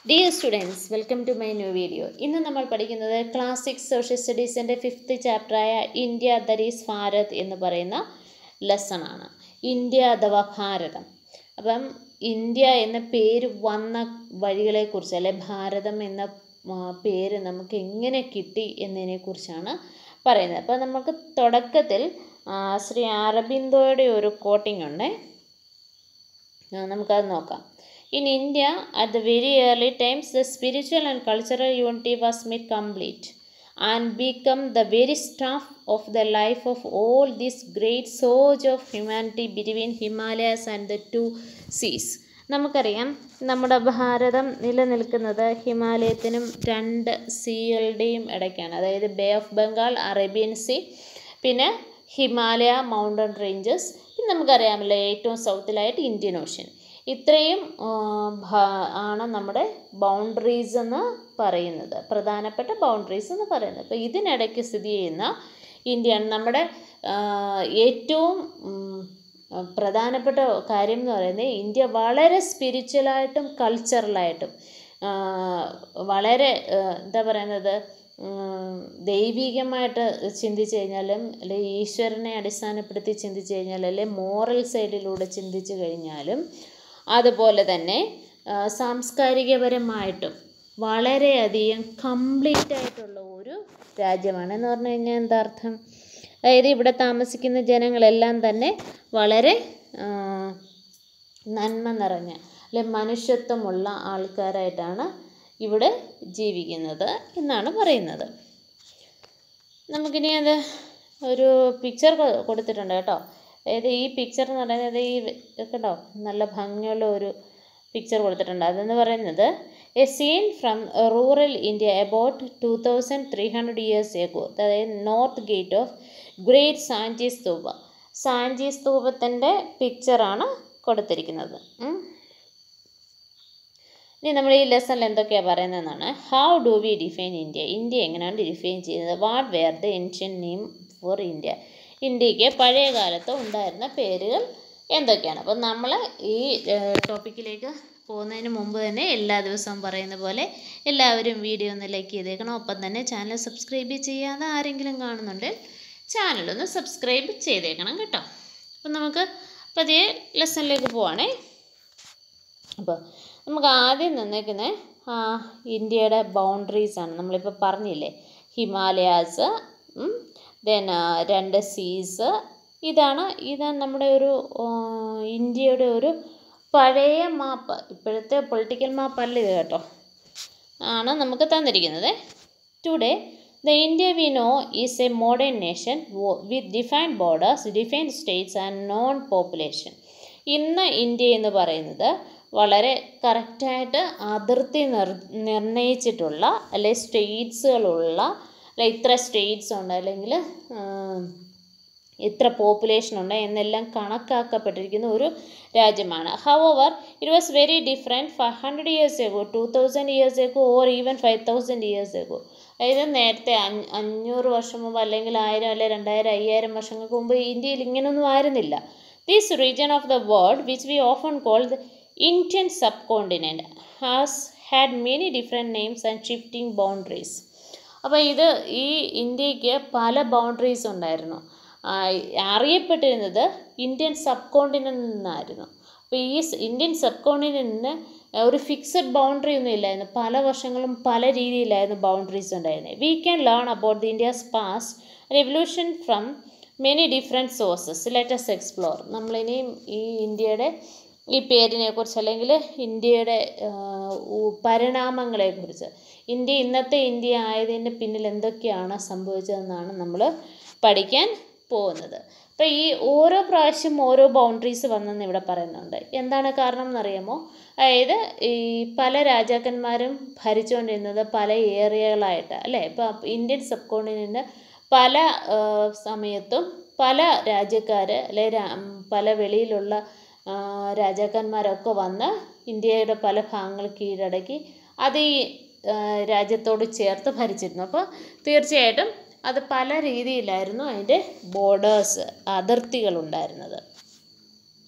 Dear students welcome to my new video ഇന്ന് നമ്മൾ പഠിക്കുന്നത് ക്ലാസ് സിക്സ് സോഷ്യൽ സ്റ്റഡീസിൻ്റെ ഫിഫ്ത്ത് ചാപ്റ്ററായ ഇന്ത്യ ദറ്റ് ഈസ് ഭാരത് എന്ന് പറയുന്ന ലെസൺ ആണ് ഇന്ത്യ അഥവാ ഭാരതം അപ്പം ഇന്ത്യ എന്ന പേര് വന്ന വഴികളെക്കുറിച്ച് അല്ലെ ഭാരതം എന്ന ആ, പേര് നമുക്ക് എങ്ങനെ കിട്ടി എന്നതിനെക്കുറിച്ചാണ് പറയുന്നത് അപ്പോൾ നമുക്ക് തുടക്കത്തിൽ ആ, ശ്രീ അരബിന്ദോയുടെ ഒരു കോട്ടിംഗ് ഉണ്ട് ആ, നമുക്കത് നോക്കാം in India at the very early times the spiritual and cultural unity was made complete and become the very stuff of the life of all this great സോജ് of humanity between Himalayas and the two seas നമുക്കറിയാം നമ്മുടെ ഭാരതം നിലനിൽക്കുന്നത് ഹിമാലയത്തിനും രണ്ട് സീകളുടെയും ഇടയ്ക്കാണ് അതായത് bay of Bengal Arabian sea പിന്നെ Himalaya mountain ranges പിന്നെ നമുക്കറിയാമല്ലോ ഏറ്റവും സൗത്തിലായിട്ട് ഇന്ത്യൻ ഓഷ്യൻ ഇത്രയും ആ, ഭാ- ആണ് നമ്മുടെ ബൗണ്ടറീസ് എന്ന് പറയുന്നത് പ്രധാനപ്പെട്ട ബൗണ്ടറീസ് എന്ന് പറയുന്നത് അപ്പോൾ ഇതിനിടയ്ക്ക് സ്ഥിതി ചെയ്യുന്ന ഇന്ത്യയാണ് നമ്മുടെ ആ, ഏറ്റവും ഉം, പ്രധാനപ്പെട്ട കാര്യം എന്ന് പറയുന്നത് ഇന്ത്യ വളരെ സ്പിരിച്വലായിട്ടും കൾച്ചറലായിട്ടും വളരെ ആ, എന്താ പറയുന്നത് ഉം, ദൈവികമായിട്ട് ചിന്തിച്ചു കഴിഞ്ഞാലും അല്ലെ ഈശ്വരനെ അടിസ്ഥാനപ്പെടുത്തി ചിന്തിച്ചു കഴിഞ്ഞാൽ അല്ലെ മോറൽ സൈഡിലൂടെ ചിന്തിച്ചു കഴിഞ്ഞാലും അതുപോലെ തന്നെ ആ, സാംസ്കാരികപരമായിട്ടും വളരെയധികം കംപ്ലീറ്റ് ആയിട്ടുള്ള ഒരു രാജ്യമാണ് എന്ന് പറഞ്ഞു കഴിഞ്ഞാൽ എന്താ അർത്ഥം അതായത് ഇവിടെ താമസിക്കുന്ന ജനങ്ങളെല്ലാം തന്നെ വളരെ ആ, നന്മ നിറഞ്ഞ അല്ലെ മനുഷ്യത്വമുള്ള ആൾക്കാരായിട്ടാണ് ഇവിടെ ജീവിക്കുന്നത് എന്നാണ് പറയുന്നത് നമുക്കിനി അത് ഒരു പിക്ചർ കൊടുത്തിട്ടുണ്ട് കേട്ടോ അതായത് ഈ പിക്ചർ എന്ന് പറയുന്നത് ഈ കേട്ടോ നല്ല ഭംഗിയുള്ള ഒരു പിക്ചർ കൊടുത്തിട്ടുണ്ട് അതെന്ന് പറയുന്നത് a scene from rural India about two thousand three hundred years ago അതായത് north gate of great Sanchi stupa Sanchi സ്തൂപത്തിൻ്റെ പിക്ചറാണ് കൊടുത്തിരിക്കുന്നത് ഉം. ഇനി നമ്മൾ ഈ ലെസണിൽ എന്തൊക്കെയാണ് പറയുന്നതെന്നാണ് how do we define India India എങ്ങനെയാണ് ഡിഫൈൻ ചെയ്യുന്നത് what where the ancient name for India ഇന്ത്യക്ക് പഴയ കാലത്ത് ഉണ്ടായിരുന്ന പേരുകൾ എന്തൊക്കെയാണ് അപ്പം നമ്മൾ ഈ ടോപ്പിക്കിലേക്ക് പോകുന്നതിന് മുമ്പ് തന്നെ എല്ലാ ദിവസവും പറയുന്ന പോലെ എല്ലാവരും വീഡിയോ ഒന്ന് ലൈക്ക് ചെയ്തേക്കണം ഒപ്പം തന്നെ ചാനൽ സബ്സ്ക്രൈബ് ചെയ്യാതെ ആരെങ്കിലും കാണുന്നുണ്ടെങ്കിൽ ചാനലൊന്ന് സബ്സ്ക്രൈബ് ചെയ്തേക്കണം കേട്ടോ അപ്പം നമുക്ക് പതിയെ ലെസണിലേക്ക് പോവാണേ അപ്പോൾ നമുക്ക് ആദ്യം നിന്നേക്കുന്ന ഇന്ത്യയുടെ ബൗണ്ടറീസ് ആണ് നമ്മളിപ്പോൾ പറഞ്ഞില്ലേ ഹിമാലയാസ് ദെൻ രണ്ട് സീസ് ഇതാണ് ഇതാണ് നമ്മുടെ ഒരു ആ, ഇന്ത്യയുടെ ഒരു പഴയ മാപ്പ് ഇപ്പോഴത്തെ പൊളിറ്റിക്കൽ മാപ്പല്ല ഇത് കേട്ടോ ആണ് നമുക്ക് തന്നിരിക്കുന്നത് today the India we know is a modern nation with defined borders defined states and known population ഇന്ന് ഇന്ത്യ എന്ന് പറയുന്നത് വളരെ കറക്റ്റായിട്ട് അതിർത്തി നിർ നിർണയിച്ചിട്ടുള്ള അല്ലെ സ്റ്റേറ്റ്സുകളുള്ള അല്ലെ ഇത്ര സ്റ്റേറ്റ്സ് ഉണ്ട് അല്ലെങ്കിൽ ഇത്ര പോപ്പുലേഷൻ ഉണ്ട് എന്നെല്ലാം കണക്കാക്കപ്പെട്ടിരിക്കുന്ന ഒരു രാജ്യമാണ് however it was very different five hundred years ago two thousand years ago or even five thousand years ago അതായത് നേരത്തെ അഞ്ഞ് അഞ്ഞൂറ് വർഷം മുമ്പ് അല്ലെങ്കിൽ ആയിരം അല്ലെങ്കിൽ രണ്ടായിരം അയ്യായിരം വർഷങ്ങൾക്ക് മുമ്പ് ഇന്ത്യയിൽ ഇങ്ങനെയൊന്നും ആയിരുന്നില്ല this region of the world which we often call the Indian subcontinent has had many different names and shifting boundaries അപ്പോൾ ഇത് ഈ ഇന്ത്യക്ക് പല ബൗണ്ടറീസ് ഉണ്ടായിരുന്നു ആ, അറിയപ്പെട്ടിരുന്നത് ഇന്ത്യൻ സബ് കോണ്ടിനെൻ്റ് നിന്നായിരുന്നു അപ്പോൾ ഈ സ് ഇന്ത്യൻ സബ് കോണ്ടിനെൻറ്റിന് ഒരു ഫിക്സഡ് ബൗണ്ടറി ഒന്നും ഇല്ലായിരുന്നു പല വർഷങ്ങളും പല രീതിയിലായിരുന്നു ബൗണ്ടറീസ് ഉണ്ടായിരുന്നത് we can learn about the India's past revolution from many different sources let's explore നമ്മളിനിയും ഈ ഇന്ത്യയുടെ ഈ പേരിനെക്കുറിച്ച് അല്ലെങ്കിൽ ഇന്ത്യയുടെ ആ, ഉ- പരിണാമങ്ങളെക്കുറിച്ച് ഇന്ത്യ ഇന്നത്തെ ഇന്ത്യ ആയതിൻ്റെ പിന്നിൽ എന്തൊക്കെയാണ് സംഭവിച്ചതെന്നാണ് നമ്മൾ പഠിക്കാൻ പോകുന്നത് അപ്പോൾ ഈ ഓരോ പ്രാവശ്യം ഓരോ ബൗണ്ടറീസ് വന്നെന്ന് ഇവിടെ പറയുന്നുണ്ട് എന്താണ് കാരണം എന്നറിയാമോ അതായത് ഈ പല രാജാക്കന്മാരും ഭരിച്ചുകൊണ്ടിരുന്നത് പല ഏരിയകളായിട്ട് അല്ലേ ഇപ്പോൾ ഇന്ത്യൻ സബ് കോണ്ടിനെൻ്റ് പല ആ, സമയത്തും പല രാജ്യക്കാർ അല്ലെ രാ പല വെളിയിലുള്ള ആ, രാജാക്കന്മാരൊക്കെ വന്ന് ഇന്ത്യയുടെ പല ഭാഗങ്ങൾ കീഴടക്കി അത് ഈ ആ, രാജ്യത്തോട് ചേർത്ത് ഭരിച്ചിരുന്നു അപ്പോൾ തീർച്ചയായിട്ടും അത് പല രീതിയിലായിരുന്നു അതിൻ്റെ ബോർഡേഴ്സ് അതിർത്തികൾ ഉണ്ടായിരുന്നത്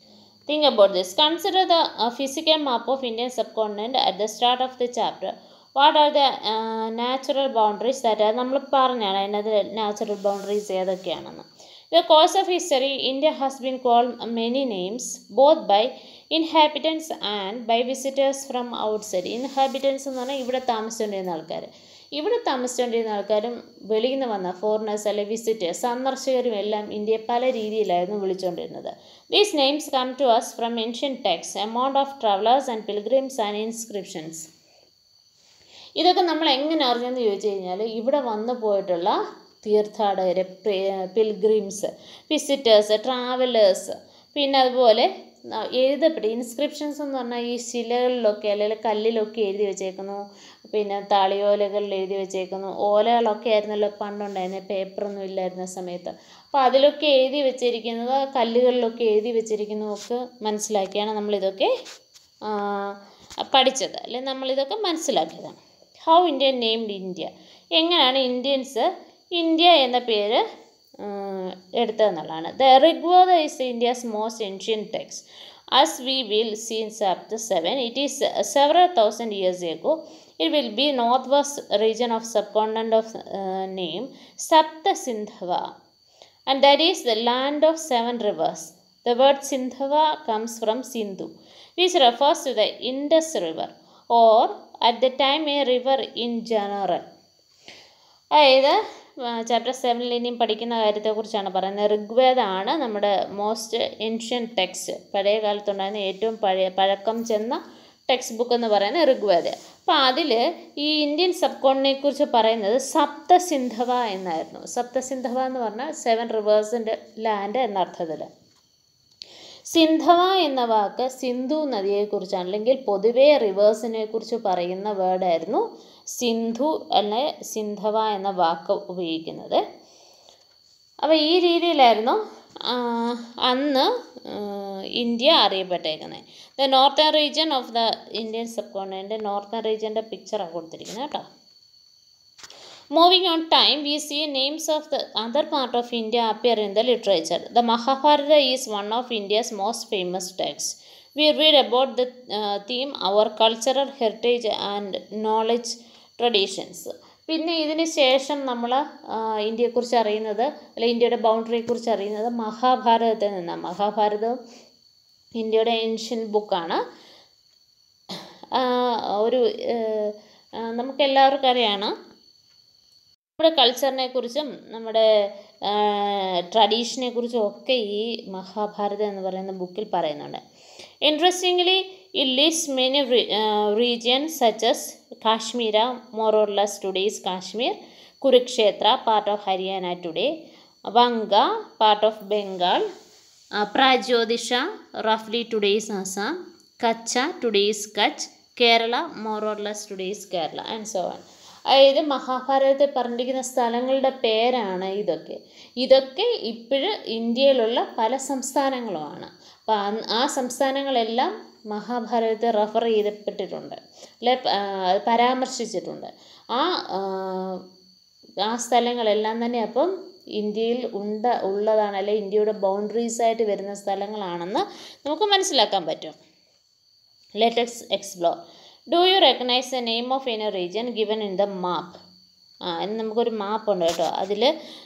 Think about this. Consider the uh, physical map of Indian subcontinent at the start of the chapter. What are the uh, natural boundaries that are നമ്മൾ പറഞ്ഞാണ് അതിനകത്ത് നാച്ചുറൽ ബൗണ്ടറീസ് ഏതൊക്കെയാണെന്ന് The course of history, India has been called many names, both by inhabitants and by visitors from outside. Inhabitants എന്ന് പറഞ്ഞാൽ ഇവിടെ താമസിച്ചുകൊണ്ടിരുന്ന ആൾക്കാർ ഇവിടെ താമസിച്ചുകൊണ്ടിരുന്ന ആൾക്കാരും വെളിയിൽ നിന്ന് വന്ന ഫോറിനേഴ്സ് അല്ലെ വിസിറ്റേഴ്സ് സന്ദർശകരും എല്ലാം ഇന്ത്യയെ പല രീതിയിലായിരുന്നു വിളിച്ചുകൊണ്ടിരുന്നത് these names come to us from ancient texts amount of travellers and pilgrims and inscriptions ഇതൊക്കെ നമ്മൾ എങ്ങനെ അറിഞ്ഞെന്ന് ചോദിച്ചു കഴിഞ്ഞാൽ ഇവിടെ വന്നു പോയിട്ടുള്ള തീർത്ഥാടകർ പിൽഗ്രിംസ് വിസിറ്റേഴ്സ് ട്രാവലേഴ്സ് പിന്നെ അതുപോലെ ന- എഴുതപ്പെട്ട ഇൻസ്ക്രിപ്ഷൻസ് എന്ന് പറഞ്ഞാൽ ഈ ശിലകളിലൊക്കെ അല്ലെങ്കിൽ കല്ലിലൊക്കെ എഴുതി വെച്ചേക്കുന്നു പിന്നെ താളിയോലകളിൽ എഴുതി വെച്ചേക്കുന്നു ഓലകളൊക്കെ ആയിരുന്നല്ലോ പണ്ടുണ്ടായിരുന്നത് പേപ്പറൊന്നും ഇല്ലായിരുന്ന സമയത്ത് അപ്പോൾ അതിലൊക്കെ എഴുതി വെച്ചിരിക്കുന്നത് കല്ലുകളിലൊക്കെ എഴുതി വെച്ചിരിക്കുന്നതൊക്കെ മനസ്സിലാക്കിയാണ് നമ്മളിതൊക്കെ ആ, പഠിച്ചത് അല്ലെ നമ്മളിതൊക്കെ മനസ്സിലാക്കിയതാണ് ഹൗ ഇന്ത്യ നെയിംഡ് ഇന്ത്യ എങ്ങനെയാണ് ഇന്ത്യൻസ് ഇന്ത്യ എന്ന പേര് എടുത്തതെന്നുള്ളതാണ് the Rigveda is India's most ancient text as we will see in chapter seven it is several thousand years ago it will be north west region of subcontinent of name Sapta Sindhava and that is the land of seven rivers. The word Sindhava comes from Sindhu, which refers to the Indus River or at the time a river in general. അതായത് chapter സെവനിൽ ഇനിയും പഠിക്കുന്ന കാര്യത്തെക്കുറിച്ചാണ് പറയുന്നത് ഋഗ്വേദമാണ് നമ്മുടെ most ancient text പഴയ കാലത്തുണ്ടായിരുന്ന ഏറ്റവും പഴയ പഴക്കം ചെന്ന ടെക്സ്റ്റ് ബുക്ക് എന്ന് പറയുന്നത് ഋഗ്വേദ അപ്പോൾ അതിൽ ഈ ഇന്ത്യൻ സബ് കോണ്ടിനെ കുറിച്ച് പറയുന്നത് സപ്തസിന്ധവ എന്നായിരുന്നു സപ്തസിന്ധവ എന്ന് പറഞ്ഞാൽ സെവൻ റിവേഴ്സിൻ്റെ ലാൻഡ് എന്ന അർത്ഥത്തിൽ സിന്ധവ എന്ന വാക്ക് സിന്ധു നദിയെക്കുറിച്ചാണ് അല്ലെങ്കിൽ പൊതുവേ റിവേഴ്സിനെ കുറിച്ച് പറയുന്ന വേർഡായിരുന്നു സിന്ധു അല്ലെ സിന്ധവ എന്ന വാക്ക് ഉപയോഗിക്കുന്നത് അപ്പോൾ ഈ രീതിയിലായിരുന്നു ആ, അന്ന് ആ, ഇന്ത്യ അറിയപ്പെട്ടേക്കുന്നത് the northern region of the Indian subcontinent northern റീജിയൻ്റെ പിക്ചറാണ് കൊടുത്തിരിക്കുന്നത് കേട്ടോ Moving on time, we see names of the other part of India appear in the literature. The Mahabharata is one of India's most famous texts. We read about the uh, theme our cultural heritage and knowledge traditions. പിന്നെ ഇതിന് ശേഷം നമ്മൾ ഇന്ത്യയെക്കുറിച്ച് അറിയുന്നത് അല്ലെങ്കിൽ ഇന്ത്യയുടെ ബൗണ്ടറിയെക്കുറിച്ച് അറിയുന്നത് മഹാഭാരതത്തിൽ നിന്നാണ് മഹാഭാരതം ഇന്ത്യയുടെ ഏൻഷ്യൻ ബുക്കാണ് ഒരു നമുക്ക് എല്ലാവർക്കും അറിയാണ് നമ്മുടെ കൾച്ചറിനെ കുറിച്ചും നമ്മുടെ ട്രഡീഷനെ കുറിച്ചും ഒക്കെ ഈ മഹാഭാരതം എന്ന് പറയുന്ന ബുക്കിൽ പറയുന്നുണ്ട് interestingly it list many regions such as Kashmira more or less today's Kashmir Kurukshetra part of Haryana today Vanga part of Bengal Pragjyotisha റഫ്ലി today's Assam Kachchha today's Kutch Kerala more or less today's Kerala and so on അതായത് മഹാഭാരതത്തിൽ പറഞ്ഞിരിക്കുന്ന സ്ഥലങ്ങളുടെ പേരാണ് ഇതൊക്കെ ഇതൊക്കെ ഇപ്പോഴും ഇന്ത്യയിലുള്ള പല സംസ്ഥാനങ്ങളുമാണ് അപ്പോൾ ആ- ആ സംസ്ഥാനങ്ങളെല്ലാം മഹാഭാരതത്തെ റെഫർ ചെയ്തപ്പെട്ടിട്ടുണ്ട് അല്ലെ പരാമർശിച്ചിട്ടുണ്ട് ആ ആ, ആ സ്ഥലങ്ങളെല്ലാം തന്നെ അപ്പം ഇന്ത്യയിൽ ഉണ്ട ഉള്ളതാണ് അല്ലെ ഇന്ത്യയുടെ ബൗണ്ടറീസ് ആയിട്ട് വരുന്ന സ്ഥലങ്ങളാണെന്ന് നമുക്ക് മനസ്സിലാക്കാൻ പറ്റും let's explore do you recognise the name of any region given in the map ആ ഇനി നമുക്കൊരു മാപ്പ് ഉണ്ട് കേട്ടോ അതിൽ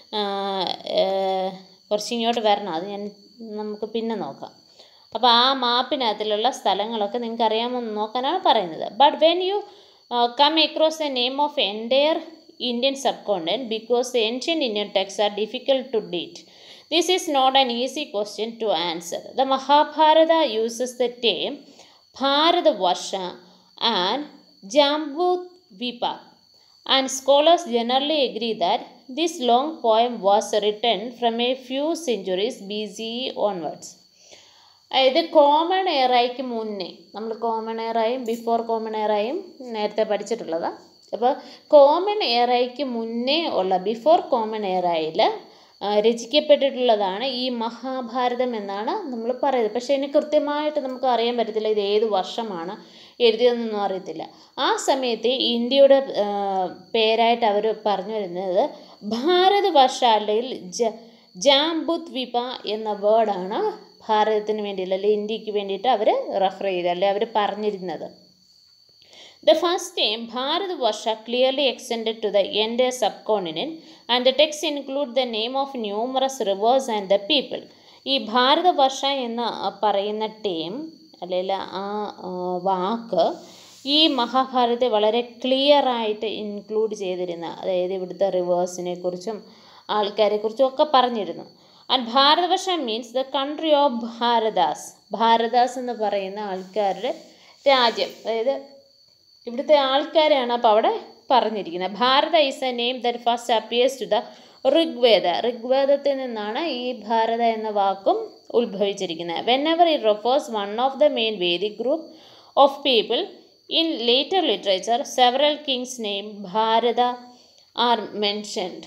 കുറച്ച് ഇങ്ങോട്ട് വരണം അത് ഞാൻ നമുക്ക് പിന്നെ നോക്കാം അപ്പോൾ ആ മാപ്പിനകത്തിലുള്ള സ്ഥലങ്ങളൊക്കെ നിങ്ങൾക്ക് അറിയാമെന്ന് നോക്കാനാണ് പറയുന്നത് but when you come across the name of entire Indian subcontinent because the ancient Indian texts are difficult to date this is not an easy question to answer the Mahabharata uses the term Bharatavarsha and Jambudvipa and scholars generally agree that this long poem was written from a few centuries BCE onwards. അതായത് common എയറായിക്ക് മുന്നേ നമ്മൾ common എയറായും before common എയറായും നേരത്തെ പഠിച്ചിട്ടുള്ളതാണ് അപ്പോൾ common എയറായിക്ക് മുന്നേ ഉള്ള ബിഫോർ കോമൺ എയറായിൽ രചിക്കപ്പെട്ടിട്ടുള്ളതാണ് ഈ മഹാഭാരതം എന്നാണ് നമ്മൾ പറയുന്നത് പക്ഷേ ഇതിന് കൃത്യമായിട്ട് നമുക്ക് അറിയാൻ പറ്റത്തില്ല ഇത് ഏത് വർഷമാണ് എഴുതിയതെന്നൊന്നും അറിയത്തില്ല ആ സമയത്ത് ഇന്ത്യയുടെ ആ, പേരായിട്ട് അവർ പറഞ്ഞു വരുന്നത് ഭാരതവർഷ അല്ലെങ്കിൽ ജ ജാംബുദ്വീപ എന്ന വേർഡാണ് ഭാരതത്തിന് വേണ്ടിയില്ല അല്ലെ ഇന്ത്യക്ക് വേണ്ടിയിട്ട് അവർ റെഫർ ചെയ്ത് അല്ലെ അവർ പറഞ്ഞിരുന്നത് The first name Bharatvarsha clearly extended to the entire subcontinent and the text include the name of numerous rivers and the people. ഈ ഭാരതവർഷ എന്ന പറയുന്ന ടീം അല്ലെങ്കിൽ ആ ആ, വാക്ക് ഈ മഹാഭാരതത്തെ വളരെ ക്ലിയർ ആയിട്ട് ഇൻക്ലൂഡ് ചെയ്തിരുന്ന അതായത് ഇവിടുത്തെ റിവേഴ്സിനെ കുറിച്ചും ആൾക്കാരെ കുറിച്ചും ഒക്കെ പറഞ്ഞിരുന്നു and Bharatavarsha means the country of Bharatas Bharatas എന്ന് പറയുന്ന ആൾക്കാരുടെ രാജ്യം അതായത് ഇവിടുത്തെ ആൾക്കാരാണ് അപ്പോൾ അവിടെ പറഞ്ഞിരിക്കുന്നത് Bharata is a name that first appears to the Rigveda ഋഗ്വേദത്തിൽ നിന്നാണ് ഈ ഭാരത എന്ന വാക്കും ഉത്ഭവിച്ചിരിക്കുന്നത് whenever it refers one of the main Vedic group of people in later literature several kings name Bharata are mentioned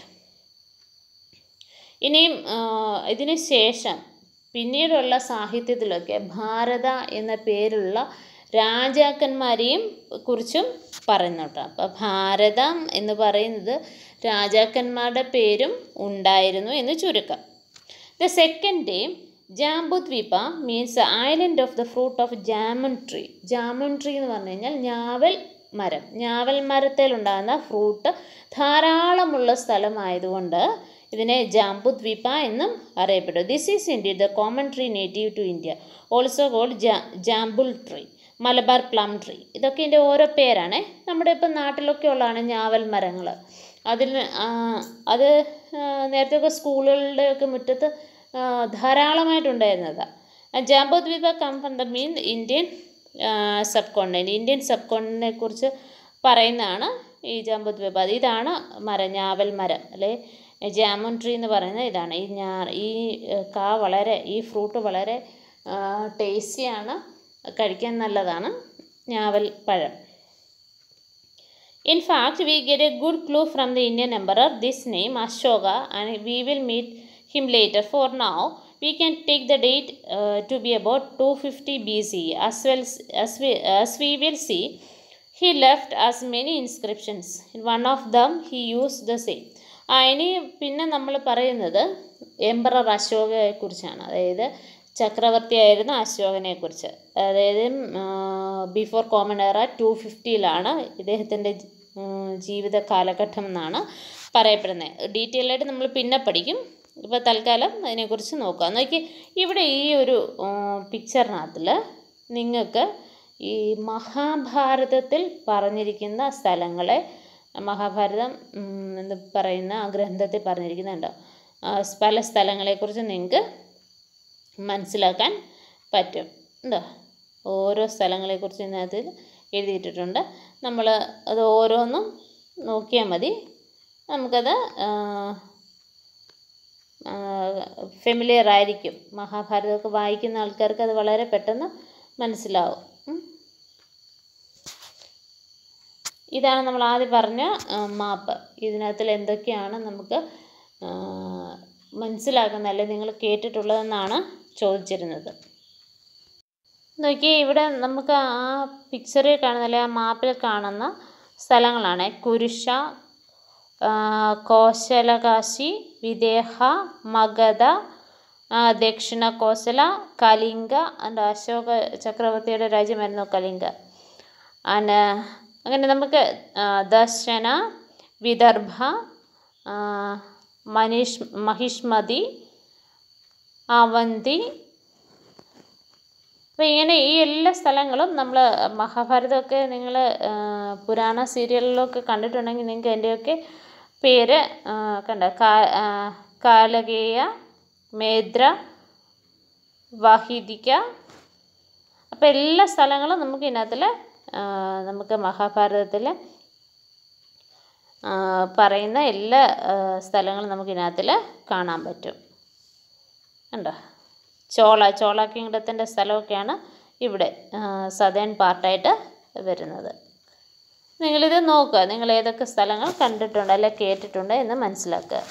ഇനിയും ആ, ഇതിന് ശേഷം പിന്നീടുള്ള സാഹിത്യത്തിലൊക്കെ ഭാരത എന്ന പേരുള്ള രാജാക്കന്മാരെയും കുറിച്ചും പറയുന്നുണ്ട് അപ്പോൾ ഭാരതം എന്ന് പറയുന്നത് രാജാക്കന്മാരുടെ പേരും ഉണ്ടായിരുന്നു എന്ന് ചുരുക്കം the second term Jambudvipa means island of the fruit of jamun tree jamun tree എന്ന് പറഞ്ഞു കഴിഞ്ഞാൽ ഞാവൽ മരം ഞാവൽ മരത്തിലുണ്ടാകുന്ന ഫ്രൂട്ട് ധാരാളമുള്ള സ്ഥലമായതുകൊണ്ട് ഇതിനെ ജാംബുദ്വീപ എന്നും അറിയപ്പെടും this is India the common tree native to India also called ജാ jambul tree Malabar plum tree ഇതൊക്കെ ഇതിൻ്റെ ഓരോ പേരാണ് നമ്മുടെ ഇപ്പം നാട്ടിലൊക്കെ ഉള്ളതാണ് ഞാവൽ മരങ്ങൾ അതിൽ ആ, അത് ആ, നേരത്തെയൊക്കെ സ്കൂളുകളുടെയൊക്കെ മുറ്റത്ത് ആ, ധാരാളമായിട്ടുണ്ടായിരുന്നതാണ് Jambudvipa come from the mean Indian subcontinent Indian subcontinent കുറിച്ച് പറയുന്നതാണ് ഈ ജാംബുദ്വീപ അത് ഇതാണ് മരം ഞാവൽ മരം അല്ലെ ജാമുൻ ട്രീ എന്ന് പറയുന്നത് ഇതാണ് ഈ ഞാ ഈ ഏഹ്, കാ വളരെ ഈ ഫ്രൂട്ട് വളരെ ടേസ്റ്റിയാണ് കഴിക്കാൻ നല്ലതാണ് ഞാവൽ പഴം In fact, we get a good clue from the Indian emperor, this name Ashoka, and we will meet him later. For now, we can take the date uh, to be about 250 BCE. As well as we, as we will see, he left us many inscriptions. In one of them, he used the same. ആ ഇനി പിന്നെ നമ്മൾ പറയുന്നത് emperor അശോകയെ കുറിച്ചാണ് അതായത് ചക്രവർത്തിയായിരുന്ന അശോകനെ കുറിച്ച് അതായത് ബിഫോർ കോമൺ എറ ടു ഫിഫ്റ്റിയിലാണ് ഇദ്ദേഹത്തിൻ്റെ ജീവിത കാലഘട്ടം എന്നാണ് പറയപ്പെടുന്നത് ഡീറ്റെയിൽ ആയിട്ട് നമ്മൾ പിന്നെ പഠിക്കും ഇപ്പോൾ തൽക്കാലം അതിനെക്കുറിച്ച് നോക്കുക നോക്കി ഇവിടെ ഈ ഒരു പിക്ചറിനകത്തിൽ നിങ്ങൾക്ക് ഈ മഹാഭാരതത്തിൽ പറഞ്ഞിരിക്കുന്ന സ്ഥലങ്ങളെ മഹാഭാരതം ഉം, എന്ന് പറയുന്ന ആ ഗ്രന്ഥത്തിൽ പറഞ്ഞിരിക്കുന്നുണ്ട് ആ, പല സ്ഥലങ്ങളെക്കുറിച്ച് നിങ്ങൾക്ക് മനസ്സിലാക്കാൻ പറ്റും ഉണ്ടോ ഓരോ സ്ഥലങ്ങളെക്കുറിച്ച് ഇതിനകത്ത് എഴുതിയിട്ടിട്ടുണ്ട് നമ്മൾ അത് ഓരോന്നും നോക്കിയാൽ മതി നമുക്കത് ഫെമിലിയർ ആയിരിക്കും മഹാഭാരതമൊക്കെ വായിക്കുന്ന ആൾക്കാർക്ക് അത് വളരെ പെട്ടെന്ന് മനസ്സിലാവും ഉം. ഇതാണ് നമ്മൾ ആദ്യം പറഞ്ഞ മാപ്പ് ഇതിനകത്തിൽ എന്തൊക്കെയാണ് നമുക്ക് ആ, മനസ്സിലാക്കുന്ന അല്ലെങ്കിൽ നിങ്ങൾ കേട്ടിട്ടുള്ളതെന്നാണ് ചോദിച്ചിരുന്നത് നോക്കിയേ ഇവിടെ നമുക്ക് ആ പിക്ചറിൽ കാണുന്ന അല്ലെങ്കിൽ ആ മാപ്പിൽ കാണുന്ന സ്ഥലങ്ങളാണ് കുരുഷ ആ, കോശലകാശി വിദേഹ മഗധ ആ, ദക്ഷിണ കോസല കലിംഗ ആൻഡ് അശോക ചക്രവർത്തിയുടെ രാജ്യമായിരുന്നു കലിംഗ ആൻഡ് അങ്ങനെ നമുക്ക് ആ, ദർശന വിദർഭ ആ, മനീഷ് മഹിഷ്മതി അവന്തി അപ്പോൾ ഇങ്ങനെ ഈ എല്ലാ സ്ഥലങ്ങളും നമ്മൾ മഹാഭാരതമൊക്കെ നിങ്ങൾ പുരാണ സീരിയലിലൊക്കെ കണ്ടിട്ടുണ്ടെങ്കിൽ നിങ്ങൾക്ക് അതിൻ്റെയൊക്കെ പേര് ആ, കണ്ട കാ ആ, കാലകേയ മേദ്ര വഹിദിക അപ്പോൾ എല്ലാ സ്ഥലങ്ങളും നമുക്ക് ഇതിനകത്തിൽ നമുക്ക് മഹാഭാരതത്തിൽ പറയുന്ന എല്ലാ ആ, സ്ഥലങ്ങളും നമുക്ക് ഇതിനകത്തിൽ കാണാൻ പറ്റും ഉണ്ടോ ചോള ചോള കിങ്ഡത്തിൻ്റെ സ്ഥലമൊക്കെയാണ് ഇവിടെ സദേൺ പാർട്ടായിട്ട് വരുന്നത് നിങ്ങളിത് നോക്കുക നിങ്ങൾ ഏതൊക്കെ സ്ഥലങ്ങൾ കണ്ടിട്ടുണ്ട് അല്ലെ കേട്ടിട്ടുണ്ട് എന്ന് മനസ്സിലാക്കുക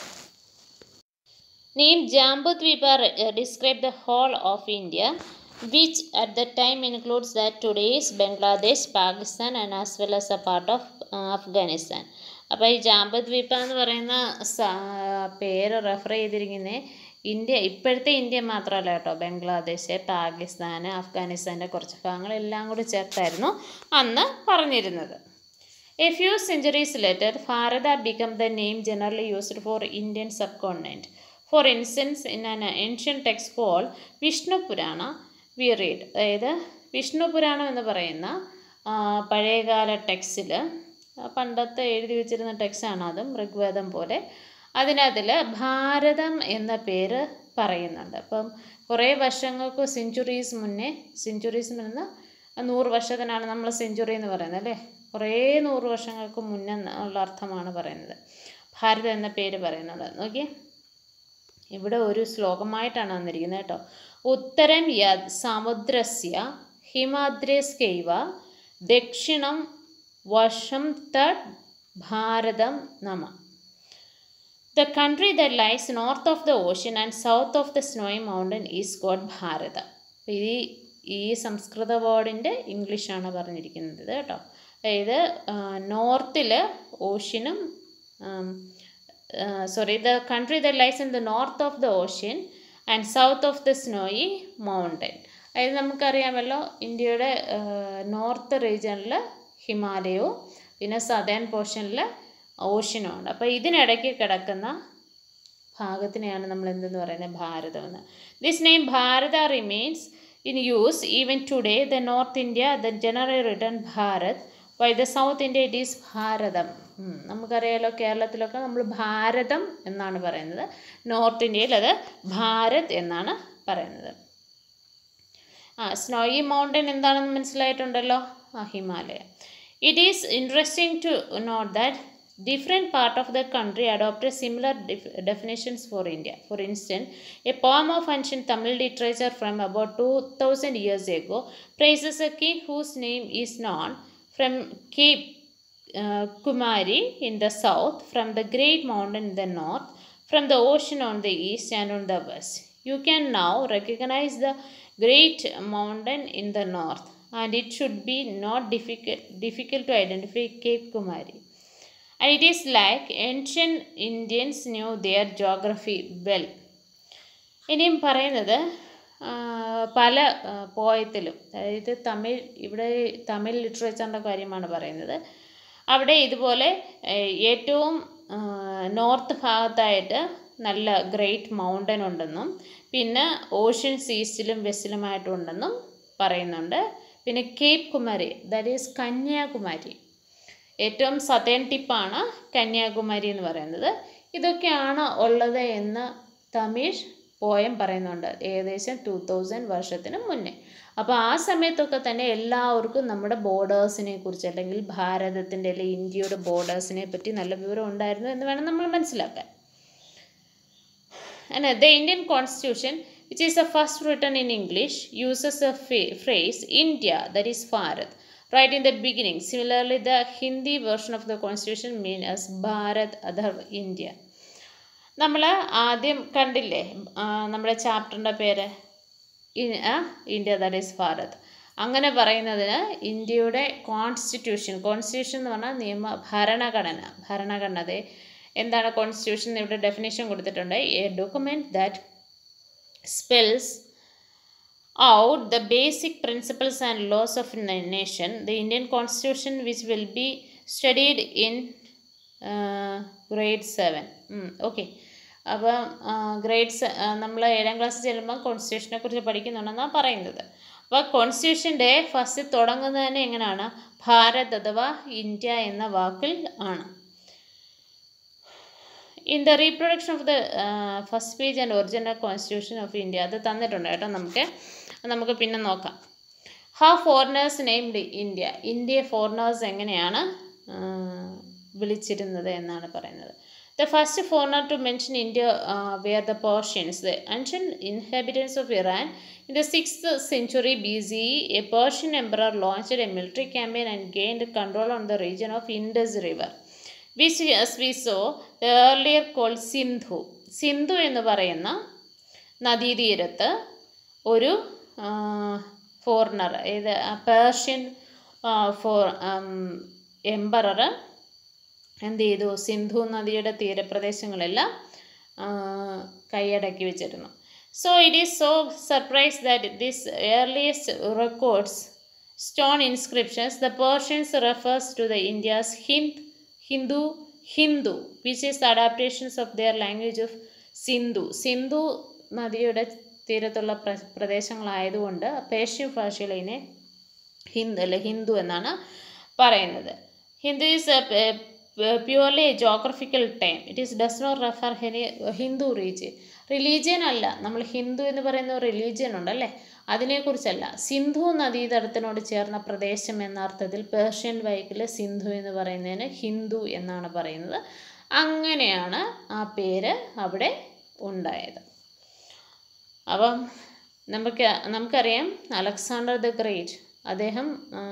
Name Jambudvipa uh, describe the whole of India, which at that time includes that today's Bangladesh, Pakistan, and as well as a part of uh, Afghanistan. അപ്പോൾ ഈ ജാമ്പദ്വീപ എന്ന് പറയുന്ന സ- പേര് റെഫർ ചെയ്തിരിക്കുന്നത് ഇന്ത്യ ഇപ്പോഴത്തെ ഇന്ത്യ മാത്രമല്ല കേട്ടോ ബംഗ്ലാദേശ് പാകിസ്ഥാൻ അഫ്ഗാനിസ്ഥാൻ്റെ കുറച്ച് ഭാഗങ്ങളെല്ലാം കൂടി ചേർത്തായിരുന്നു അന്ന് പറഞ്ഞിരുന്നത് a few centuries later Bharata become the name generally used for Indian subcontinent for instance in an ancient text call Vishnu Purana we read അതായത് വിഷ്ണു പുരാണം എന്ന് പറയുന്ന ആ, പഴയകാല ടെക്സ്റ്റിൽ പണ്ടത്തെ എഴുതി വെച്ചിരുന്ന ടെക്സ്റ്റാണ് അതും ഋഗ്വേദം പോലെ അതിനതിൽ ഭാരതം എന്ന പേര് പറയുന്നുണ്ട് അപ്പം കുറേ വർഷങ്ങൾക്ക് സെഞ്ചുറീസ് മുന്നേ സെഞ്ചുറീസ് മുന്നേ നൂറ് വർഷത്തിനാണ് നമ്മൾ സെഞ്ചുറി എന്ന് പറയുന്നത് അല്ലേ കുറേ നൂറ് വർഷങ്ങൾക്ക് മുന്നേ ഉള്ള അർത്ഥമാണ് പറയുന്നത് ഭാരതം എന്ന പേര് പറയുന്നത് നോക്കിയേ ഇവിടെ ഒരു ശ്ലോകമായിട്ടാണ് വന്നിരിക്കുന്നത് കേട്ടോ ഉത്തരം യത് സമുദ്രസ്യ ഹിമാദ്രസ്കൈവ ദക്ഷിണം വശം തട് ഭാരതം നമ The country that lies north of the ocean and south of the snowy mountain is called ഭാരത അപ്പോൾ ഈ ഈ സംസ്കൃത വേർഡിൻ്റെ ഇംഗ്ലീഷാണ് പറഞ്ഞിരിക്കുന്നത് കേട്ടോ അതായത് നോർത്തിൽ ഓഷ്യനും sorry the country the lies in the north of the ocean and south of the snowy mountain അതായത് നമുക്കറിയാമല്ലോ ഇന്ത്യയുടെ നോർത്ത് റീജിയനിൽ ഹിമാലയവും പിന്നെ സദേൺ പോർഷനിൽ ഓഷ്യനും ഉണ്ട് അപ്പോൾ ഇതിനിടയ്ക്ക് കിടക്കുന്ന ഭാഗത്തിനെയാണ് നമ്മൾ എന്തെന്ന് പറയുന്നത് ഭാരതം എന്ന് this name Bharata remains in use even today the north India the general return Bharat why the south India it is Bharatam ഉം, നമുക്കറിയാലോ കേരളത്തിലൊക്കെ നമ്മൾ ഭാരതം എന്നാണ് പറയുന്നത് നോർത്ത് ഇന്ത്യയിൽ അത് ഭാരത് എന്നാണ് പറയുന്നത് ആ സ്നോയി മൗണ്ടൻ എന്താണെന്ന് മനസ്സിലായിട്ടുണ്ടല്ലോ ആ Himalaya it is interesting to note that different part of the country adopted similar def- definitions for India. For instance, a poem of ancient Tamil literature from about 2000 years ago praises a king whose name is known from Cape uh, Kumari in the south, from the great mountain in the north, from the ocean on the east and on the west. You can now recognize the great mountain in the north, and it should be not difficult, difficult to identify Cape Kumari. And it is like ancient Indians knew their geography well. ഇനിയും പറയുന്നത് ആ, പല പോയത്തിലും അതായത് തമിഴ് ഇവിടെ തമിഴ് ലിറ്ററേച്ചറിൻ്റെ കാര്യമാണ് പറയുന്നത് അവിടെ ഇതുപോലെ ഏ, ഏറ്റവും നോർത്ത് ഭാഗത്തായിട്ട് നല്ല ഗ്രേറ്റ് മൗണ്ടൻ ഉണ്ടെന്നും പിന്നെ ഓഷ്യൻസ് ഈസ്റ്റിലും വെസ്റ്റിലുമായിട്ടും ഉണ്ടെന്നും പറയുന്നുണ്ട് പിന്നെ cape Kumari that is Kanyakumari ഏറ്റവും സതേൺ ടിപ്പാണ് കന്യാകുമാരി എന്ന് പറയുന്നത് ഇതൊക്കെയാണ് ഉള്ളത് എന്ന് തമിഴ് പോയം പറയുന്നുണ്ട് ഏകദേശം ടു തൗസൻഡ് വർഷത്തിന് മുന്നേ അപ്പോൾ ആ സമയത്തൊക്കെ തന്നെ എല്ലാവർക്കും നമ്മുടെ ബോർഡേഴ്സിനെ കുറിച്ച് അല്ലെങ്കിൽ ഭാരതത്തിൻ്റെ അല്ലെങ്കിൽ ഇന്ത്യയുടെ ബോർഡേഴ്സിനെ പറ്റി നല്ല വിവരം ഉണ്ടായിരുന്നു എന്ന് വേണം നമ്മൾ മനസ്സിലാക്കാൻ And uh, the Indian constitution, which is the first written in English, uses a fa- phrase India, that is Bharat, right in the beginning. Similarly, the Hindi version of the constitution means as Bharat, other India. നമ്മൾ ആദ്യം കണ്ടില്ലേ ആ, നമ്മുടെ ചാപ്റ്ററിൻ്റെ പേര് E- ആ, India that is Bharat അങ്ങനെ പറയുന്നതിന് ഇന്ത്യയുടെ കോൺസ്റ്റിറ്റ്യൂഷൻ കോൺസ്റ്റിറ്റ്യൂഷൻ എന്ന് പറഞ്ഞാൽ നിയമ ഭരണഘടന ഭരണഘടന അതെ എന്താണ് കോൺസ്റ്റിറ്റ്യൂഷൻ ഇവിടെ ഡെഫിനേഷൻ കൊടുത്തിട്ടുണ്ട് a document that spells out the basic principles and laws of a nation the indian constitution which will be studied in uh, grade 7 okay അപ്പം ഗ്രേഡ്സ് നമ്മൾ ഏഴാം ക്ലാസ്സിൽ ചെല്ലുമ്പോൾ കോൺസ്റ്റിറ്റ്യൂഷനെ കുറിച്ച് പഠിക്കുന്നുണ്ടെന്നാണ് പറയുന്നത് അപ്പോൾ കോൺസ്റ്റിറ്റ്യൂഷൻ്റെ ഫസ്റ്റ് തുടങ്ങുന്നത് തന്നെ എങ്ങനെയാണ് ഭാരത് അഥവാ ഇന്ത്യ എന്ന വാക്കിൽ ആണ് in the reproduction of the first page and original constitution of India അത് തന്നിട്ടുണ്ട് കേട്ടോ നമുക്ക് അത് നമുക്ക് പിന്നെ നോക്കാം ഹൗ ഫോറിനേഴ്സ് നെയിംഡ് ഇന്ത്യ ഇന്ത്യയെ ഫോറിനേഴ്സ് എങ്ങനെയാണ് ആ, വിളിച്ചിരുന്നത് എന്നാണ് പറയുന്നത് the first foreigner to mention India were the Persians the ancient inhabitants of Iran in the 6th century BCE a Persian emperor launched a military campaign and gained control on the region of Indus River which as we saw the earlier called Sindhu Sindhu എന്ന് പറയുന്ന നദീതീരത്ത് ഒരു foreigner ഇത് Persian four emperor എന്ത് ചെയ്തു സിന്ധു നദിയുടെ തീരപ്രദേശങ്ങളെല്ലാം കൈയടക്കി വെച്ചിരുന്നു so it is so surprise that this earliest records stone inscriptions the Persians refers to the India's Hind Hindu Hindu which is adaptations of their language of Sindhu Sindhu നദിയുടെ തീരത്തുള്ള പ്ര പ്രദേശങ്ങളായതുകൊണ്ട് പേർഷ്യൻ ഭാഷയിൽ ഇതിനെ ഹിന്ദു അല്ലെ ഹിന്ദു എന്നാണ് പറയുന്നത് Hindu is purely geographical time it is does not refer any Hindu region religion അല്ല നമ്മൾ ഹിന്ദു എന്ന് പറയുന്ന ഒരു റിലീജിയൻ ഉണ്ടല്ലേ അതിനെക്കുറിച്ചല്ല സിന്ധു നദീതടത്തിനോട് ചേർന്ന പ്രദേശം എന്ന അർത്ഥത്തിൽ പേർഷ്യൻ വൈക്കിൽ സിന്ധു എന്ന് പറയുന്നതിന് ഹിന്ദു എന്നാണ് പറയുന്നത് അങ്ങനെയാണ് ആ പേര് അവിടെ ഉണ്ടായത് അപ്പം നമുക്ക് നമുക്കറിയാം അലക്സാണ്ടർ ദ ഗ്രേറ്റ് അദ്ദേഹം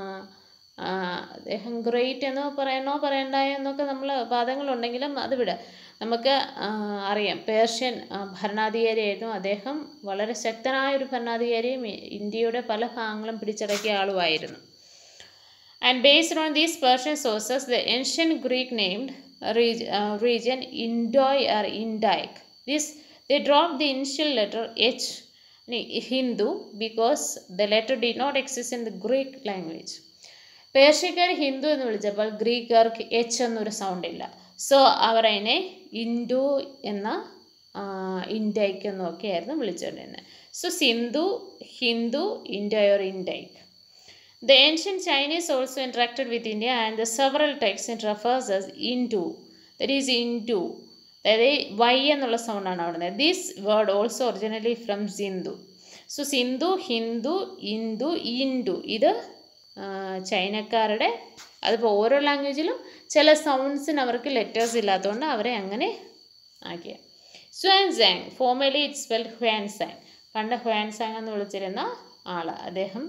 അദ്ദേഹം ഗ്രേറ്റ് എന്ന് പറയണോ പറയണ്ടായോ എന്നൊക്കെ നമ്മൾ വാദങ്ങളുണ്ടെങ്കിലും അത് വിട നമുക്ക് അറിയാം പേർഷ്യൻ ഭരണാധികാരിയായിരുന്നു അദ്ദേഹം വളരെ ശക്തനായ ഒരു ഭരണാധികാരിയും ഇന്ത്യയുടെ പല ഭാഗങ്ങളും പിടിച്ചടക്കിയ ആളുമായിരുന്നു and based on these Persian sources the ancient Greek named region Indoi or Indike this the drop the initial letter H Hindu because the letter D not exist in the Greek language പേർഷ്യക്കാർ ഹിന്ദു എന്ന് വിളിച്ചപ്പോൾ ഗ്രീക്കുകാർക്ക് H എന്നൊരു sound ഇല്ല so അവർ അതിനെ Indu എന്ന Indike എന്നൊക്കെ ആയിരുന്നു വിളിച്ചുകൊണ്ടിരുന്നത് so Sindhu Hindu Indoi or Indike the ancient Chinese also interacted with India and the several texts in refers as Indu that is Indu അതായത് വൈ എന്നുള്ള സൗണ്ടാണ് അവിടെ this word also originally from Sindhu so Sindhu Hindu Indu Indu ഇത് ചൈനക്കാരുടെ അതിപ്പോൾ ഓരോ ലാംഗ്വേജിലും ചില സൗണ്ട്സിന് അവർക്ക് ലെറ്റേഴ്സ് ഇല്ലാത്തതുകൊണ്ട് അവരെ അങ്ങനെ ആക്കിയ Xuanzang formally it's well Xuanzang പണ്ട് ഹ്വാൻസാങ് എന്ന് വിളിച്ചിരുന്ന ആൾ അദ്ദേഹം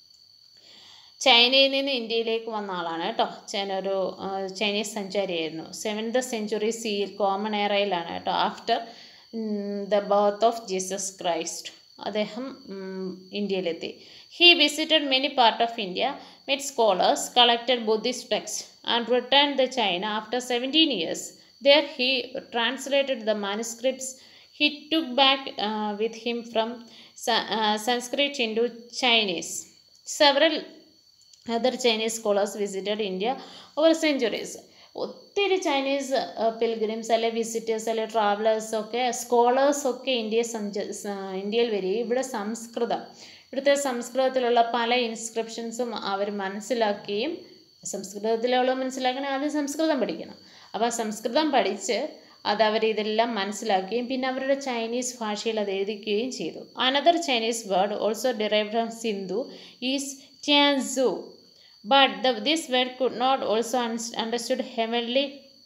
ചൈനയിൽ നിന്ന് ഇന്ത്യയിലേക്ക് വന്ന ആളാണ് കേട്ടോ ചൈന ഒരു ചൈനീസ് സഞ്ചാരിയായിരുന്നു സെവൻത് സെഞ്ചുറി സിയിൽ കോമൺ എറയിലാണ് കേട്ടോ after the birth of Jesus Christ അദ്ദേഹം ഇന്ത്യയിലെത്തി he visited many part of India met scholars collected Buddhist text and return the China after seventeen years there he translated the manuscripts he took back with him from Sanskrit into Chinese several other Chinese scholars visited India over centuries ഒത്തിരി Chinese pilgrims അല്ലെ visitors അല്ലെ travellers ഒക്കെ scholars ഒക്കെ ഇന്ത്യയെ സഞ്ച ഇന്ത്യയിൽ വരികയും ഇവിടെ സംസ്കൃതം ഇവിടുത്തെ സംസ്കൃതത്തിലുള്ള പല ഇൻസ്ക്രിപ്ഷൻസും അവർ മനസ്സിലാക്കുകയും സംസ്കൃതത്തിലുള്ള മനസ്സിലാക്കണേ ആദ്യം സംസ്കൃതം പഠിക്കണം അപ്പോൾ സംസ്കൃതം പഠിച്ച് അത് അവർ ഇതെല്ലാം മനസ്സിലാക്കുകയും പിന്നെ അവരുടെ ചൈനീസ് ഭാഷയിൽ അത് എഴുതിക്കുകയും ചെയ്തു another Chinese word also derive from Sindhu is Tianzhu but the, this word could not also un understood heavenly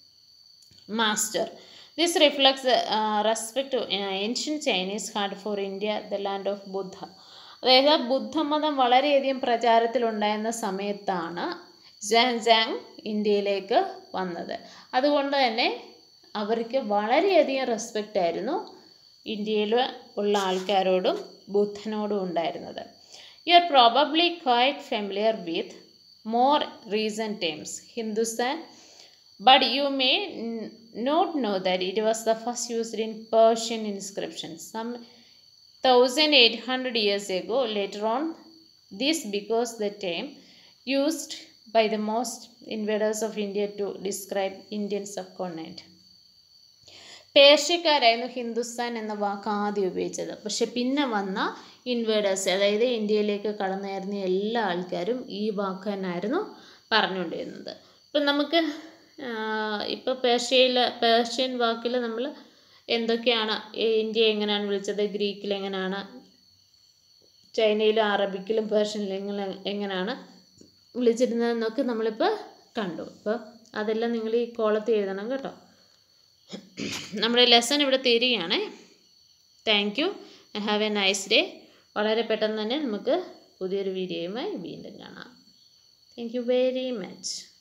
master. This reflects the uh, respect to uh, ancient Chinese had for India, the land of Buddha. അതായത് ബുദ്ധമതം വളരെയധികം പ്രചാരത്തിലുണ്ടായിരുന്ന സമയത്താണ് ജാങ് ഇന്ത്യയിലേക്ക് വന്നത് അതുകൊണ്ട് തന്നെ അവർക്ക് വളരെയധികം റെസ്പെക്റ്റ് ആയിരുന്നു ഇന്ത്യയിൽ ഉള്ള ആൾക്കാരോടും ബുദ്ധനോടും ഉണ്ടായിരുന്നത് you are probably quite familiar with more recent terms Hindustan but you may n- not know that it was the first used in Persian inscriptions some 1800 years ago later on this because the term used by the most invaders of India to describe Indian subcontinent പേർഷ്യക്കാരായിരുന്നു ഹിന്ദുസ്ഥാൻ എന്ന വാക്ക് ആദ്യം ഉപയോഗിച്ചത് പക്ഷെ പിന്നെ വന്ന invaders അതായത് ഇന്ത്യയിലേക്ക് കടന്നുകയറുന്ന എല്ലാ ആൾക്കാരും ഈ വാക്ക് തന്നെയായിരുന്നു പറഞ്ഞുകൊണ്ടിരുന്നത് ഇപ്പം നമുക്ക് ഇപ്പോൾ പേർഷ്യയിൽ പേർഷ്യൻ വാക്കിൽ നമ്മൾ എന്തൊക്കെയാണ് ഇന്ത്യ എങ്ങനെയാണ് വിളിച്ചത് ഗ്രീക്കിൽ എങ്ങനെയാണ് ചൈനയിലും അറബിക്കിലും പേർഷ്യനിലും എങ്ങനെ എങ്ങനെയാണ് വിളിച്ചിരുന്നതെന്നൊക്കെ നമ്മളിപ്പോൾ കണ്ടു അപ്പോൾ അതെല്ലാം നിങ്ങൾ ഈ കോളത്തിൽ എഴുതണം കേട്ടോ നമ്മുടെ ലെസൺ ഇവിടെ തീരുകയാണ് thank you have a nice day വളരെ പെട്ടെന്ന് തന്നെ നമുക്ക് പുതിയൊരു വീഡിയോയുമായി വീണ്ടും കാണാം താങ്ക് യു വെരി മച്ച്